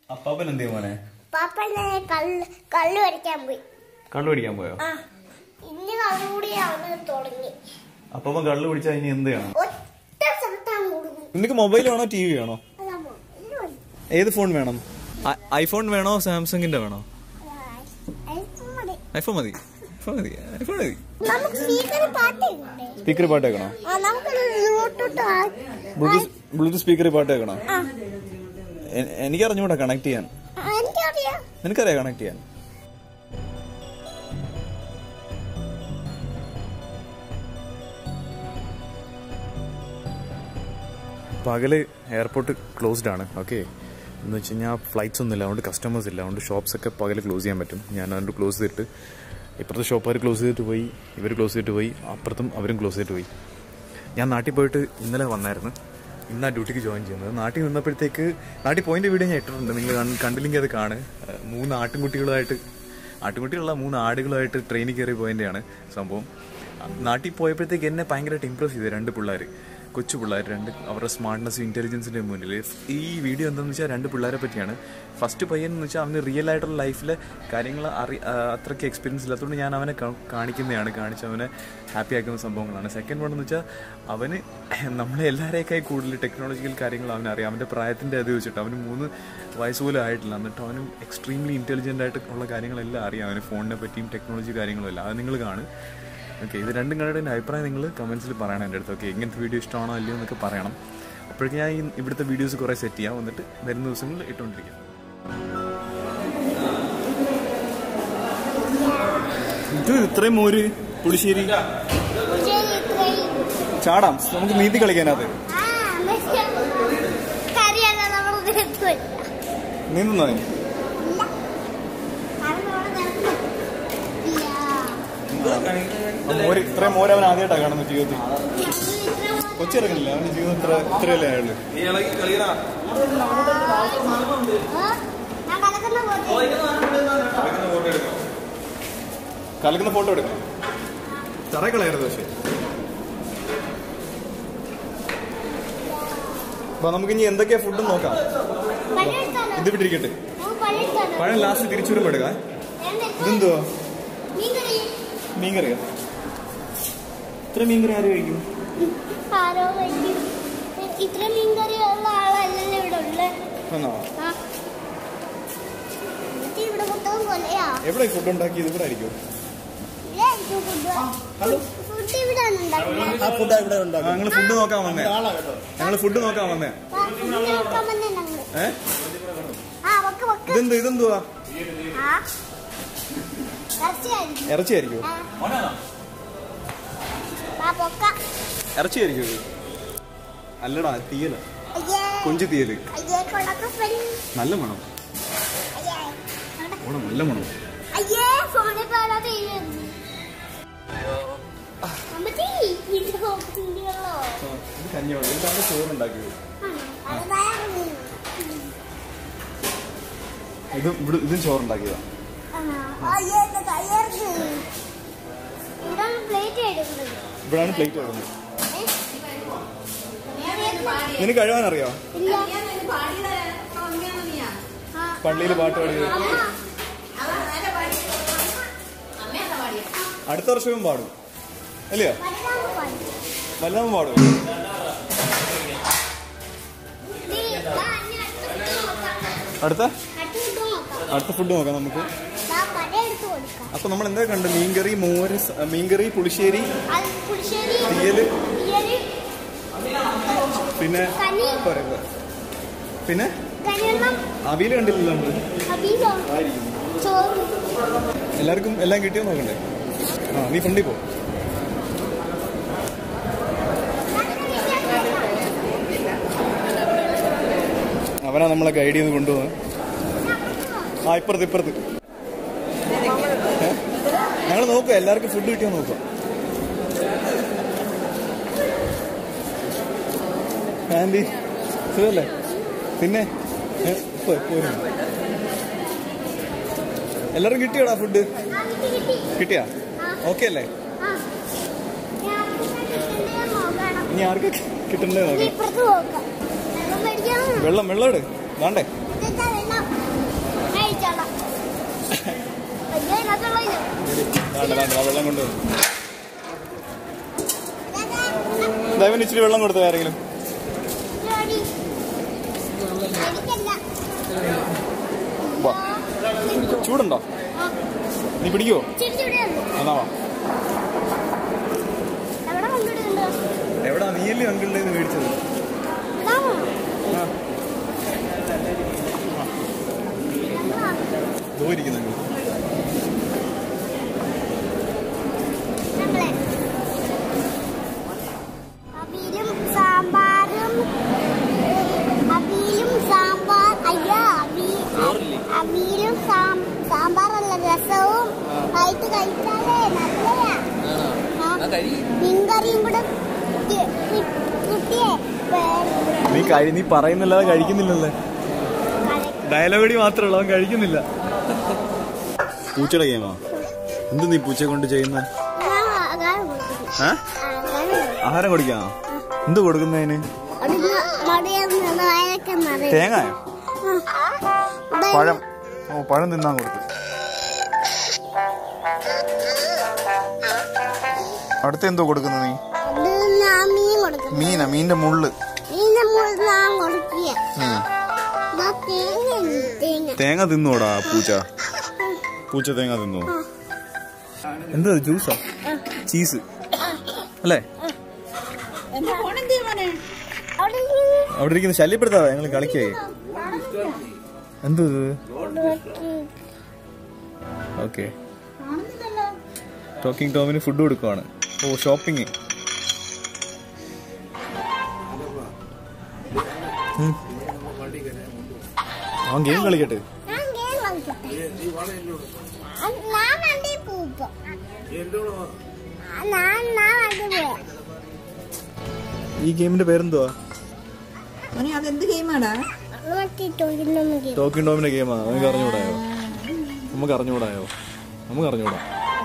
അപ്പാപ്പൻ എന്ത് ചെയ്യും മോനെ പാപ്പനെ കള്ള് കള്ളു വരയ്ക്കാൻ പോയി കള്ളു പിടിക്കാൻ പോയോ ആ ഇനി കള്ളുകൂടി അവന് തുടങ്ങി അപ്പാപ്പൻ കള്ളു പിടിച്ചാൽ ഇനി എന്ത് ചെയ്യണം ഒറ്റ സ്ഥലത്താണ് കൊടുങ്ങി നിനക്ക് മൊബൈൽ വേണോ ടി വി വേണോ അതാ മൊബൈൽ മതി. ഏത് ഫോൺ വേണം ഐ- ഐഫോൺ വേണോ സാംസങ്ങിന്റെ വേണോ ആ, ഐഫോൺ മതി. ഐഫോൺ മതി ഐഫോൺ മതി ഐഫോൺ മതി നമുക്ക് സ്പീക്കർ പാട്ട് കേൾക്കണ്ടേ? സ്പീക്കർ പാട്ട് വെക്കണോ ആ നമുക്ക് ബ്ലൂടൂത്ത് ആ- ബ്ലൂടൂത്ത് ബ്ലൂടൂത്ത് സ്പീക്കർ പാട്ട് വെക്കണോ ആ, എ- എനിക്ക് അറിഞ്ഞൂടാ കണക്ട് ചെയ്യാൻ ആ, എനിക്കറിയാം നിനക്കറിയാം കണക്ട് ചെയ്യാൻ പകല് എയർപോർട്ട് ക്ലോസ്ഡ് ആണ് ഓക്കെ എന്ന് വെച്ച് കഴിഞ്ഞാൽ ഫ്ലൈറ്റ്സ് ഒന്നും ഇല്ല അതുകൊണ്ട് കസ്റ്റമേഴ്സ് ഇല്ല അതുകൊണ്ട് ഷോപ്സ് ഒക്കെ പകല് ക്ലോസ് ചെയ്യാൻ പറ്റും ഞാൻ അതുകൊണ്ട് ക്ലോസ് ചെയ്തിട്ട് ഇപ്പുറത്തെ ഷോപ്പുകാർ ക്ലോസ് ചെയ്തിട്ട് പോയി ഇവർ ക്ലോസ് ചെയ്തിട്ട് പോയി അപ്പുറത്തും അവരും ക്ലോസ് ചെയ്തിട്ട് പോയി ഞാൻ നാട്ടിൽ പോയിട്ട് ഇന്നലെ വന്നായിരുന്നു ഇന്നാ ഡ്യൂട്ടിക്ക് ജോയിൻ ചെയ്യുന്നത് നാട്ടിൽ നിന്നപ്പോഴത്തേക്ക് നാട്ടിൽ പോയിന്റ് വീഡിയോ ഞാൻ ഇട്ടിട്ടുണ്ട് നിങ്ങൾ കണ്ട്- കണ്ടില്ലെങ്കിൽ അത് കാണ് ഏഹ് മൂന്ന് ആട്ടിൻകുട്ടികളുമായിട്ട് ആട്ടിൻകുട്ടികളുള്ള മൂന്ന് ആടുകളുമായിട്ട് ട്രെയിനിൽ കയറി പോയതിൻ്റെയാണ് സംഭവം നാട്ടിൽ പോയപ്പോഴത്തേക്ക് എന്നെ ഭയങ്കരമായിട്ട് ഇമ്പ്രസ് ചെയ്തു രണ്ട് പിള്ളേർ കൊച്ചു പിള്ളേർ രണ്ട് അവരുടെ സ്മാർട്ട്നെസ് ഇൻ്റലിജൻസിൻ്റെ മുന്നിൽ ഈ വീഡിയോ എന്താണെന്ന് വെച്ചാൽ രണ്ട് പിള്ളേരെ പറ്റിയാണ് ഫസ്റ്റ് പയ്യൻ എന്ന് വെച്ചാൽ അവന് റിയൽ ആയിട്ടുള്ള ലൈഫിലെ കാര്യങ്ങൾ അറി ആ, അത്രയ്ക്ക് എക്സ്പീരിയൻസ് ഇല്ലാത്തതുകൊണ്ട് ഞാൻ അവനെ കാ- കാണിക്കുന്നതാണ് കാണിച്ച് അവനെ ഹാപ്പി ആക്കുന്ന സംഭവങ്ങളാണ് സെക്കൻഡ് വൺ എന്ന് വെച്ചാൽ അവന് നമ്മളെ എല്ലാവരെയൊക്കെ കൂടുതൽ ടെക്നോളജിക്കൽ കാര്യങ്ങൾ അവനറിയാം അവൻ്റെ പ്രായത്തിൻ്റെ അത് വെച്ചിട്ട് അവന് മൂന്ന് വയസ്സ് പോലും ആയിട്ടില്ല എന്നിട്ട് അവനും എക്സ്ട്രീംലി ഇൻ്റലിജൻ്റ് ആയിട്ട് ഉള്ള കാര്യങ്ങളെല്ലാം അറിയാം അവന് ഫോണിനെ പറ്റിയും ടെക്നോളജി കാര്യങ്ങളും എല്ലാം അത് നിങ്ങൾ കാണും ഓക്കെ ഇത് രണ്ടും കണ്ടിട്ട് എൻ്റെ അഭിപ്രായം നിങ്ങൾ കമൻസിൽ പറയണം എൻ്റെ അടുത്ത് ഓക്കെ ഇങ്ങനത്തെ വീഡിയോ ഇഷ്ടമാണോ അല്ലയോ എന്നൊക്കെ പറയണം അപ്പോഴേക്കും ഞാൻ ഈ ഇവിടുത്തെ വീഡിയോസ് കുറേ സെറ്റ് ചെയ്യാം എന്നിട്ട് വരുന്ന ദിവസങ്ങളിൽ ഇട്ടുകൊണ്ടിരിക്കാം ഇത് ഇത്രയും മോര് പുളിശ്ശേരി ശരി, ഇത്രയും. ചാടാം നമുക്ക് നീന്തി കളിക്കാനത് ആ, പക്ഷേ കറിയല്ല നമ്മൾ തീർത്തുപോയി നീന്തുന്നോ ഇല്ല. കാരണം നമ്മള് നിരത്തും. ഇല്ല. മോര് ഇത്രയും മോര് അവൻ ആദ്യമായിട്ടാണ് കാണുന്നത് ജീവിതത്തിൽ ഞങ്ങൾ ഇത്രയും കൊച്ചിറങ്ങണില്ല അവൻ്റെ ജീവിതം ഇത്ര ഇത്രയല്ലേ അയാള് ആ, ഞാൻ കലക്കുന്ന പോലെ കലക്കുന്ന ഫോട്ടോ എടുക്കണം തറ കളയരുത് പക്ഷേ അപ്പൊ നമുക്ക് ഇനി എന്തൊക്കെയാ ഫുഡ് നോക്കാം പണിയെടുത്താലോ ഇത് വിട്ടിരിക്കട്ടെ നമുക്ക് പണിയെടുത്താലോ പഴം ലാസ്റ്റ് തിരിച്ചു വരുമ്പോ എടുക്കാം രണ്ട് ഇതെന്തുവാ മീൻകറി മീൻകറിയോ ഇത്ര മീൻകറി ആര് കഴിക്കും ആരോ കഴിക്കും ഇത്ര മീൻകറി ഉള്ള ആളല്ലല്ലോ ഇവിടെ ഉള്ളത് ആണോ ആ എന്നിട്ട് ഇവിടെ മൊത്തം കൊലയാ എവിടെ ഫുഡ് ഉണ്ടാക്കിയത് ഇവിടെ ആയിരിക്കും ഇല്ലായിരിക്കും ഫുഡ് ഫുഡ് ഇവിടെയാണ് ഉണ്ടാക്കുന്നത് ആ ഫുഡ് ഇവിടെ ഉണ്ടാക്കും ഞങ്ങൾ ഫുഡ് നോക്കാൻ വന്നേ ആളാ കേട്ടോ ഞങ്ങൾ ഫുഡ് നോക്കാൻ വന്നേ ആ, ഫുഡ് നോക്കാൻ വന്നേ ഞങ്ങള് ഏ ആ വക്ക് വക്ക് ഇതെന്ത് ഇതെന്തുവാ ആ ഇറച്ചിയായിരിക്കും ഇറച്ചിയായിരിക്കും ആ. ആ പൊക്ക ഇറച്ചിയായിരിക്കും ഇത് അല്ലടാ തീയല അയ്യേ കൊഞ്ചു തീയല് അയ്യേ കൊള്ളൊക്കെ ഫ്രണ്ട് നല്ല മണം അയ്യേ അവിടെ. ഓണം നല്ല മണം അയ്യേ ഫോണിൽ പാടാതെ അമ്മച്ചി ഇത് നോക്കുന്നുണ്ടല്ലോ ഇത് കഞ്ഞിവെള്ളം ഇതാണ് ചോറുണ്ടാക്കിയത് അതായിരുന്നു ഇത് ഇവിടെ ഇതും ചോറുണ്ടാക്കിയതാ അയ്യേ എന്റെ കയ്യർക്ക് ഇവിടാണ് പ്ലേറ്റ് എടുക്കുന്നത് ഇവിടാണ് പ്ലേറ്റ് വരുന്നത് ഏ? നിനക്ക് കഴിവാൻ അറിയോ ഇല്ല ആ, പള്ളിയിൽ പാട്ട് പാടിയത് അമ്മ അടുത്ത വർഷവും പാടും അല്ലയോ വലുതാകുമ്പോ പാടി. വല്ലതും പാടും നീ വാ, ഇനി അടുത്ത അടുത്ത food നോക്കാം. അടുത്ത food നോക്കാം. അടുത്ത ഫുഡ് നോക്കാം നമുക്ക് ദാ പല എടുത്ത് കൊടുക്കാം. അപ്പൊ നമ്മൾ എന്താ കണ്ടത് മീൻകറി മോര് സ- മീൻകറി പുളിശ്ശേരി അത് പുളിശ്ശേരി, തീയല് തീയല്, പിന്നെ കനി, പോരെ, പോരെ. പിന്നെ കനിവെള്ളം, അവിയൽ കണ്ടില്ലല്ലോ നമ്മള് അവിയലോ, ചോറ്. എല്ലാവർക്കും എല്ലാം കിട്ടിയോ നോക്കണ്ടേ ആ നീ ഫ്രണ്ടിൽ പോ അവനാ നമ്മളെ ഗൈഡ് ചെയ്ത് കൊണ്ടുപോകാൻ ആ ഇപ്പുറത്ത് ഇപ്പുറത്ത് ഞങ്ങൾ നോക്കുക എല്ലാവർക്കും ഫുഡ് കിട്ടിയോ നോക്കുക ആൻറ്റി സുഖല്ലേ പിന്നെ ഏ, ഇപ്പൊ പോരും എല്ലാവരും കിട്ടിയോടാ ഫുഡ് ആ, കിട്ടി, കിട്ടി. കിട്ടിയാ ആ, ഓക്കെ അല്ലേ ആ. ഞാൻ കിട്ടുന്നത് നോക്കണം. ഇനി ആർക്ക് കിട്ടണ്ടേ ഇനി നോക്കണം ഇപ്പുറത്ത് നോക്കാം വെള്ളം മേടിക്കണം വെള്ളം വെള്ളം ഇട് വേണ്ടേ ഇതെന്താ വെള്ളം അയ്യോ ഇതിനകത്തുള്ളതില്ലേ? വെള്ളം കൊണ്ടുവന്നു ദൈവന് ഇച്ചിരി വെള്ളം കൊടുത്തു ആരെങ്കിലും ഇതാടി. എനിക്കല്ല. വാ. ചൂടുണ്ടോ ആ, നീ പിടിക്കുവോ ഇച്ചിരി ചൂടുണ്ട്. എന്നാ വാ എവിടെ കൊണ്ടിടുന്നുണ്ടോ? എവിടാ നീയല്ലേ അങ്കിളിന്റെ മേടിച്ചത് ഇതാണോ? ആ ഇതാണോ? പോയിരിക്കുന്നു നമ്മളെ അവിയലും സാമ്പാറും ഏഹ്, അവിയലും സാമ്പാർ അയ്യോ അവി- അവിയലും സാം- സാമ്പാറല്ല രസവും ആയിട്ട് കഴിച്ചാലേ നല്ലയാ ആ, മീൻകറിയും കൂടെ കി- കി- കിട്ടിയേ വേ- നീ കഴി നീ പറയുന്നില്ലാതെ കഴിക്കുന്നില്ലല്ലേ കലക്കി. ഡയലോഗടി മാത്രമേ ഉള്ളൂ അവൻ കഴിക്കുന്നില്ല പൂച്ചയുടെ ഗെയിമാ എന്ത് നീ പൂച്ചയെ കൊണ്ട് ചെയ്യുന്ന ഞാൻ ആകാരം കൊടുക്കുന്നു. ഏ ആകാരം കൊടുക്കുന്നു. ആഹാരം കൊടുക്കാ എന്ത് കൊടുക്കുന്നതിന് അവിടുന്ന് മടിയൊന്നും വയലൊക്കെ നിറയും. തേങ്ങയോ ആ. ഇതാ പഴം ഓ പഴം തിന്നാൻ കൊടുത്തു അടുത്ത എന്തോ കൊടുക്കുന്ന നീ അത് ഞാൻ മീൻ കൊടുക്കുന്നു മീനാ മീന്റെ മുള്ള് മീനെ മുഴുവൻ ഞാൻ കൊടുക്കുക ഉം. ഇതാ തേങ്ങ ഉണ്ട്, തേങ്ങ തേങ്ങ തിന്നോടാ പൂച്ച പൂച്ച തേങ്ങ തിന്നോ എന്താ ജ്യൂസാ ചീസ് അല്ലേ അവിടെ ഇങ്ങനെ അവിടെ ഇരിക്കുന്ന ശല്യപ്പെടുത്താതെ ഞങ്ങൾ കളിക്കേ എന്തോ ഇത് ഇവിടെ വെച്ച് ഓക്കെ ടോക്കിംഗ് ടോമിന് ഫുഡ് കൊടുക്കുവാണ് ഓ ഷോപ്പിംഗ് അവൻ ഗെയിം കളിക്കട്ടെ ഞാൻ game കളിക്കട്ടെ. അത് ഞാൻ വണ്ടി പോവും. ആ, ഞാൻ ഞാൻ വണ്ടി പോവാം. ഈ ഗെയിമിന്റെ പേരെന്തുവാ മോനെ അതെന്ത് ഗെയിമാടാ അത് മറ്റേ തൊഴിലൊന്നും game. ടോക്കിംഗ് ടോമിന്റെ ഗെയിമാ നമുക്ക് അറിഞ്ഞൂടായോ നമുക്ക് അറിഞ്ഞൂടായോ നമുക്ക് അറിഞ്ഞൂടാ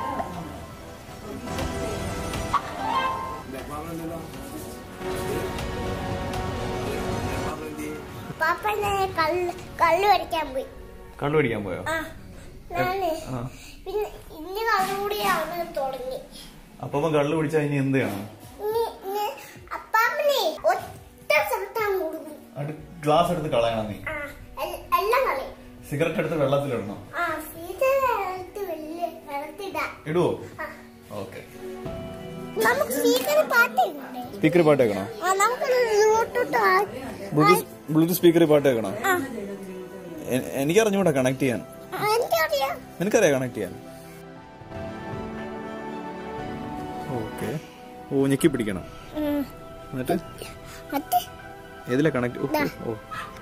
പാപ്പനെ കള്ള് കള്ള് വരയ്ക്കാൻ പോയി കള്ളു പിടിക്കാൻ പോയോ ആ ഞാന് ആ പിന്നെ ഇനി കള്ളുകൂടി അവന് തുടങ്ങി അപ്പൊ അവൻ കള്ളു പിടിച്ചാൽ ഇനി എന്ത് ചെയ്യണം ഇനി ഇനി അപ്പാപ്പനെ ഒറ്റ സ്ഥലത്താണ് കൊടുക്കും അത് ഗ്ലാസ് എടുത്ത് കളയണം നീ ആ എൽ- എല്ലാം കളി സിഗരറ്റ് എടുത്ത് വെള്ളത്തിലിടണം ആ സീതത്ത് വലിയ വെള്ളത്തിടാ ഇടുവോ ആ, ഓക്കെ നമുക്ക് സ്പീക്കറിൽ പാട്ട് കേൾക്കണ്ടേ? സ്പീക്കറിൽ പാട്ട് വെക്കണം ആ നമുക്കൊന്ന് ബ്ലൂടൂത്ത് ആ- ബ്ലൂടൂത്ത് ബ്ലൂടൂത്ത് സ്പീക്കറിൽ പാട്ട് വെക്കണം ആ, എ- എനിക്ക് അറിഞ്ഞൂടാ കണക്ട് ചെയ്യാൻ ആ, എനിക്കറിയാം നിനക്കറിയാം കണക്ട് ചെയ്യാൻ ഓക്കെ ഓ ഞെക്കി പിടിക്കണം ഉം. എന്നിട്ട് മറ്റേ ഏതിലാ കണക്ട് ദാ. ഓ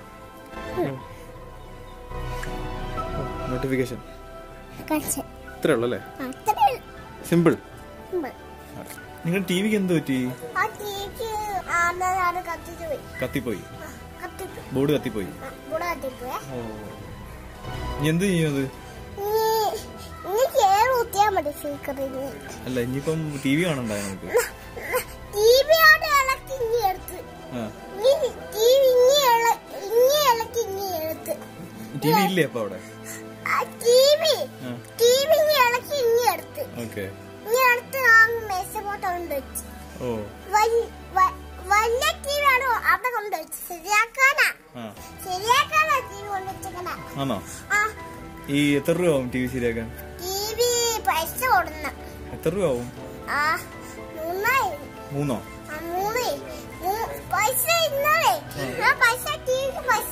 നോട്ടിഫിക്കേഷൻ കച്ച ഇത്രേ ഉള്ളൂ അല്ലേ അത്രേ സിമ്പിൾ ഉള്ളൂ. നിങ്ങൾ ടി വിക്ക് എന്ത് പറ്റി ആ ടീക്ക് ആടെ കത്തിച്ചു പോയി കത്തിപ്പോയി ആ, കത്തിച്ചു ബോർഡ് കത്തിപ്പോയി ആ, ഇവിടെ കത്തിപ്പോയെ ഓ ഇനി എന്ത് ചെയ്യും അത് ഇനി ഇനി കേറ് കുത്തിയാ മതി സ്പീക്കറിൽ അല്ല ഇനിയിപ്പം ടി വി കാണണ്ടായോ നമുക്ക് ടി വി അവിടെ ഇളക്കി ഇനി എടുത്ത് ആ ഇനി ടി വി ഇനി ഇള- ഇനി ഇളക്കി ഇനി എടുത്ത് ടി വി ഇല്ലേ അപ്പൊ അവിടെ ആ ടി വി ആ ടി വി ഇനി ഇളക്കി ഇനി എടുത്ത് ഓക്കെ ഇനി എടുത്ത് ആ മേശപ്പോട്ട് കൊണ്ട് വെച്ച് ഓ വൽ- വ- വലിയ ടി വി ആണ് അവിടെ കൊണ്ട് വെച്ച് ശരിയാക്കാനാ ആ ശരിയാക്കാനാ ടി വി കൊണ്ട് വെച്ചേക്കണ ആണോ ആ ഈ എത്ര രൂപ ആവും ടി വി ശരിയാക്കാൻ ടി വി പൈസ കൊടുന്ന എത്ര രൂപ ആവും ആ മൂന്നായി മൂന്നോ ആ മൂന്ന് മൂ- പൈസ ഇന്നലെ ആ പൈസ ടി വിക്ക് പൈസ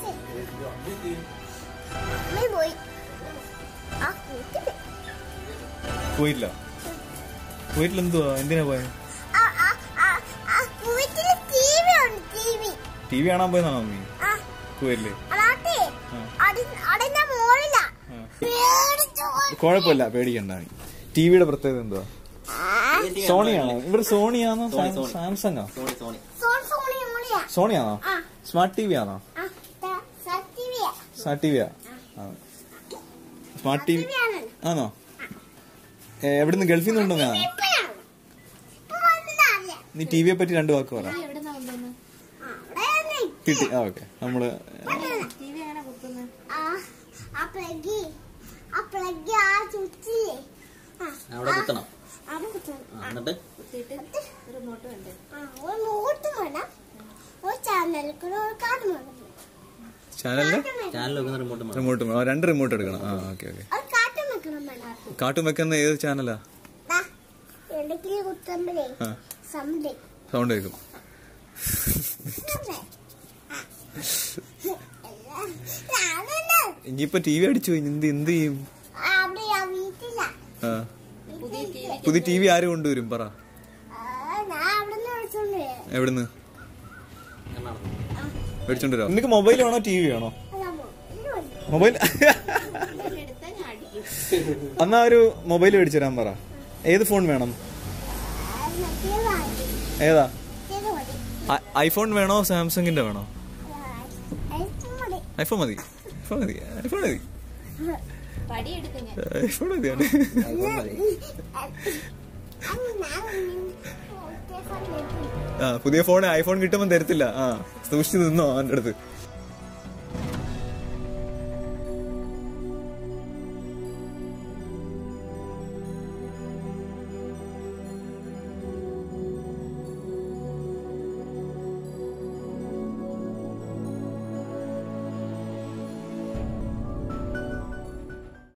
അമ്മ പോയി ആ കൂട്ടിട്ട് പോയില്ല പോയിട്ടില്ല എന്തുവാ എന്തിനാ പോയത് ആ ആ ആ ആ വീട്ടില് ടി വി ഉണ്ട് ടി വി ടി വി കാണാൻ പോയതാണോ നീ ആ പോയില്ലേ അതാട്ടെ ആ. അതിന്റെ മോളിലാ ആ. പേടിച്ചു പോയി. കുഴപ്പമില്ല പേടിക്കണ്ട ടി വിയുടെ പ്രത്യേകത എന്തുവാ ആ, സോണിയാണോ ഇവിടെ സോണിയാണോ സാംസങ്ങാ സോൺ സോണി മോളിയാ സോണിയാണോ ആ സ്മാർട്ട് ടി വി ആണോ ആ ദാ, സ- ടി വിയാ സ്മാർട്ട് ടി വിയാ സ്മാർട്ട് ടി വി ടിവിയാണ് ആണോ ഏ, എവിടുന്ന് ഗൾഫിൽ നിന്ന് കൊണ്ടുവന്നാ ഇപ്പഴാണ് ഇപ്പൊ വന്നതാ അറിയാം നീ ടി വിയെ പറ്റി രണ്ട് വാക്ക് പറ ആ, അവിടെ തന്നെ കിട്ടി ആ ഓക്കെ നമ്മള് ആ ആ പെഗി ആ പ്ലഗ് ആ ചുറ്റില്ലേ ആ അവിടെ കുത്തണം അവിടെ കുത്തണം ആ, എന്നിട്ട് റിമോട്ട് വേണ്ടേ ആ ഒരു മൂട്ടും വേണം ഒരു ചാനലിൽ ഒരു കാർഡ് വേണം ചാനലിന്റെ ചാനൽ വെക്കുന്ന റിമോട്ട് വേണം റിമോട്ട് രണ്ട് റിമോട്ട് എടുക്കണം ആ ഓക്കെ ഓക്കെ ഒരു കാട്ടും വെക്കണം വേണം കാട്ടും വെക്കുന്ന ഏത് ചാനലാ ദാ, ഇടയ്ക്കില് കുത്തുമ്പഴേ ആ സൗണ്ട് സൗണ്ട് കേൾക്കും ഞാനുണ്ട് ഇനിയിപ്പോ ടി വി അടിച്ചു പോയി എന്ത് എന്ത് ചെയ്യും അവിടെ ആ വീട്ടില ആ പുതിയ ടി വി ആര് കൊണ്ടുവരും പറ ഞാൻ അവിടെ നിന്ന് വിളിച്ചോണ്ട് വരാം. എവിടുന്ന് എന്നാണ് മേടിച്ചോണ്ട് വരാം നിനക്ക് മൊബൈൽ വേണോ ടി വി വേണോ അതാ മോ- ഇത് മതി. മൊബൈൽ എടുത്താൽ ഞാൻ അടിക്കും എന്നാ ഒരു മൊബൈൽ മേടിച്ചു തരാൻ പറ ഏത് ഫോൺ വേണം ആ, മറ്റേ വാങ്ങി. ഏതാ ഇത് മതി. ഐ- ഐഫോൺ വേണോ സാംസങ്ങിന്റെ വേണോ ആ, ഇത് മതി. ഐഫോൺ മതി ഐഫോൺ മതി ഐഫോൺ മതി പടി എടുക്കും ഞാൻ ഐഫോൺ മതിയാണ് അതുകൊണ്ട് മതി. അത് ഞാൻ മറ്റേ ഫോണിൽ ഇട്ടു. ആ പുതിയ ഫോൺ ഐഫോൺ കിട്ടുമ്പോൾ തരത്തില്ല ആ സൂക്ഷിച്ചു നിന്നോ അവൻ്റെ അടുത്ത്